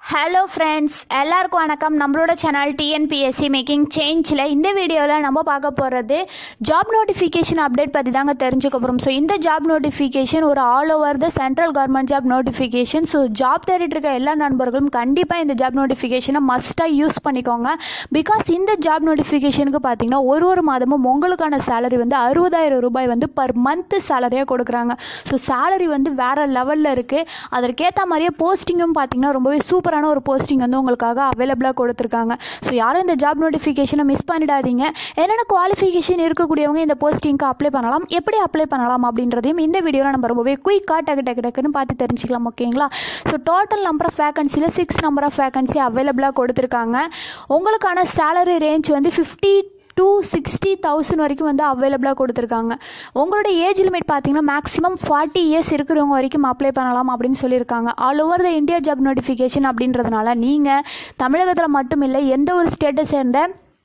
hello friends எல்லாருக்கும் வணக்கம் நம்மளோட சேனல் டிஎன்பிஎஸ்சி மேக்கிங் சேஞ்சில் இந்த வீடியோவில் நம்ம பார்க்க போகிறது ஜாப் நோட்டிஃபிகேஷன் அப்டேட் பற்றி தாங்க தெரிஞ்சுக்க போகிறோம் ஸோ இந்த ஜாப் நோட்டிஃபிகேஷன் ஒரு all over the central government job notification so job தேடிட்டு இருக்க எல்லா நண்பர்களும் கண்டிப்பாக இந்த ஜாப் நோட்டிஃபிகேஷனை மஸ்ட்டாக யூஸ் பண்ணிக்கோங்க பிகாஸ் இந்த ஜாப் நோட்டிஃபிகேஷனுக்கு பார்த்தீங்கன்னா ஒரு ஒரு மாதமும் உங்களுக்கான சேலரி வந்து அறுபதாயிரம் ரூபாய் வந்து பர் மந்த் சேலரியாக கொடுக்குறாங்க ஸோ சேலரி வந்து வேறு லெவலில் இருக்குது அதற்கேற்ற மாதிரியே போஸ்டிங்கும் பார்த்தீங்கன்னா ரொம்பவே சூப்பரான ஒரு போஸ்டிங் வந்து உங்களுக்காக அவைலபிளாக கொடுத்துருக்காங்க ஸோ யாரும் இந்த ஜாப் நோட்டிஃபிகேஷனை மிஸ் பண்ணிடாதீங்க என்னென்ன குவாலிஃபிகேஷன் இருக்கக்கூடியவங்க இந்த போஸ்டிங்க்கு அப்ளை பண்ணலாம் எப்படி அப்ளை பண்ணலாம் அப்படின்றதையும் இந்த வீடியோவில் நம்ம ரொம்பவே குயிக்காக டக்கு டக்கு டக்குன்னு பார்த்து தெரிஞ்சுக்கலாம் ஓகேங்களா ஸோ டோட்டல் நம்பர் ஆஃப் வேகன்சியில் சிக்ஸ் நம்பர் ஆஃப் வேகன்சி அவைலபிளாக கொடுத்துருக்காங்க உங்களுக்கான சேலரி ரேஞ்ச் வந்து ஃபிஃப்டி டூ சிக்ஸ்டி தௌசண்ட் வரைக்கும் வந்து அவைலபிளாக கொடுத்துருக்காங்க உங்களோட ஏஜ் லிமிட் பார்த்தீங்கன்னா மேக்ஸிமம் ஃபார்ட்டி இயர்ஸ் இருக்கிறவங்க வரைக்கும் அப்ளை பண்ணலாம் அப்படின்னு சொல்லியிருக்காங்க all over the India job notification அப்படின்றதுனால நீங்கள் தமிழகத்தில் மட்டும் இல்லை எந்த ஒரு ஸ்டேட்டை சேர்ந்த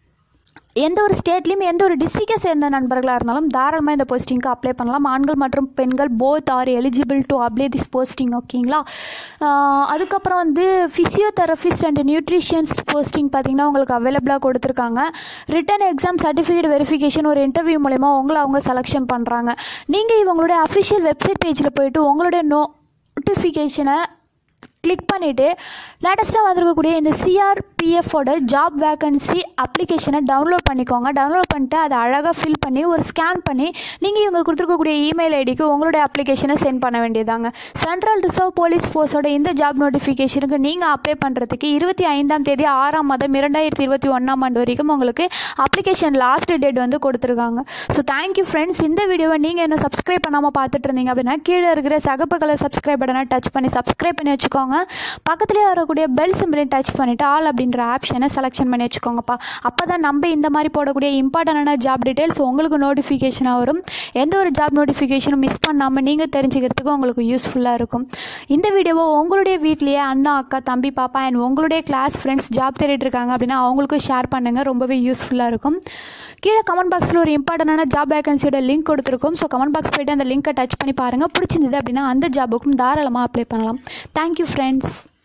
எந்த ஒரு ஸ்டேட்லேயும் எந்த ஒரு டிஸ்ட்ரிக்டை சேர்ந்த நண்பர்களாக இருந்தாலும் தாராளமாக இந்த போஸ்டிங்க்கு அப்ளை பண்ணலாம் ஆண்கள் மற்றும் பெண்கள் both are eligible to apply this posting ஓகேங்களா ஆஹ் அதுக்கப்புறம் வந்து ஃபிசியோதெரபிஸ்ட் அண்ட் நியூட்ரிஷியன்ஸ் போஸ்டிங் பார்த்தீங்கன்னா உங்களுக்கு அவைலபிளாக கொடுத்துருக்காங்க ரிட்டன் எக்ஸாம் சர்டிஃபிகேட் வெரிஃபிகேஷன் ஒரு இன்டர்வியூ மூலயமா உங்களை அவங்க செலெக்ஷன் பண்ணுறாங்க நீங்கள் இவங்களுடைய அஃபிஷியல் வெப்சைட் பேஜில் போயிட்டு உங்களுடைய நோட்டிஃபிகேஷனை கிளிக் பண்ணிவிட்டு லேட்டஸ்ட்டாக வந்திருக்கக்கூடிய இந்த சிஆர்பிஎஃபோட ஜாப் வேகன்சி அப்ளிகேஷனை டவுன்லோட் பண்ணிக்கோங்க டவுன்லோட் பண்ணிட்டு அதை அழகாக ஃபில் பண்ணி ஒரு ஸ்கேன் பண்ணி நீங்கள் இவங்க கொடுத்துருக்கக்கூடிய இமெயில் ஐடிக்கு உங்களுடைய அப்ளிகேஷனை சென்ட் பண்ண வேண்டியதாங்க சென்ட்ரல் ரிசர்வ் போலீஸ் ஃபோர்ஸோட இந்த ஜாப் நோட்டிஃபிகேஷனுக்கு நீங்கள் அப்ளை பண்ணுறதுக்கு இருபத்தி ஐந்தாம் தேதி ஆறாம் மாதம் இரண்டாயிரத்தி இருபத்தி ஒன்றாம் ஆண்டு வரைக்கும் உங்களுக்கு அப்ளிகேஷன் லாஸ்ட் டேட் வந்து கொடுத்துருக்காங்க ஸோ தேங்க்யூ ஃப்ரெண்ட்ஸ் இந்த வீடியோவை நீங்கள் என்ன சப்ஸ்கிரைப் பண்ணாமல் பார்த்துட்டு இருந்தீங்க அப்படின்னா கீழே இருக்கிற சகப்பு கலர் சப்ஸ்கிரைப் பட்டனை டச் பண்ணி சப்ஸ்கிரைப் பண்ணி வச்சுக்கோங்க பக்கத்துலேயே வரக்கூடிய பெல் சிம்பிளையும் டச் பண்ணிவிட்டு ஆல் அப்படின்ற ஆப்ஷனை செலெக்ஷன் பண்ணி வச்சுக்கோங்கப்பா அப்போ தான் நம்ம இந்த மாதிரி போடக்கூடிய இம்பார்ட்டண்டான ஜாப் டீட்டெயில்ஸ் உங்களுக்கு நோட்டிஃபிகேஷனாக வரும் எந்த ஒரு ஜாப் நோட்டிஃபிகேஷனும் மிஸ் பண்ணாமல் நீங்கள் தெரிஞ்சுக்கிறதுக்கு உங்களுக்கு யூஸ்ஃபுல்லாக இருக்கும் இந்த வீடியோவை உங்களுடைய வீட்லேயே அண்ணா அக்கா தம்பி பாப்பா அண்ட் உங்களுடைய கிளாஸ் ஃப்ரெண்ட்ஸ் ஜாப் தேடிட்டு இருக்காங்க அப்படின்னா அவங்களுக்கும் ஷேர் பண்ணுங்கள் ரொம்பவே யூஸ்ஃபுல்லாக இருக்கும் கீழே கமெண்ட் பாக்ஸில் ஒரு இம்பார்ட்டண்டான ஜாப் வேகன்சியோட லிங்க் கொடுத்துருக்கோம் ஸோ கமெண்ட் பாக்ஸ் போய்ட்டு அந்த லிங்க்கை டச் பண்ணி பாருங்கள் பிடிச்சிருந்தது அப்படின்னா அந்த ஜாபுக்கும் தாராளமாக அப்ளை பண்ணலாம் தேங்க்யூ ஃப்ரெண்ட்ஸ்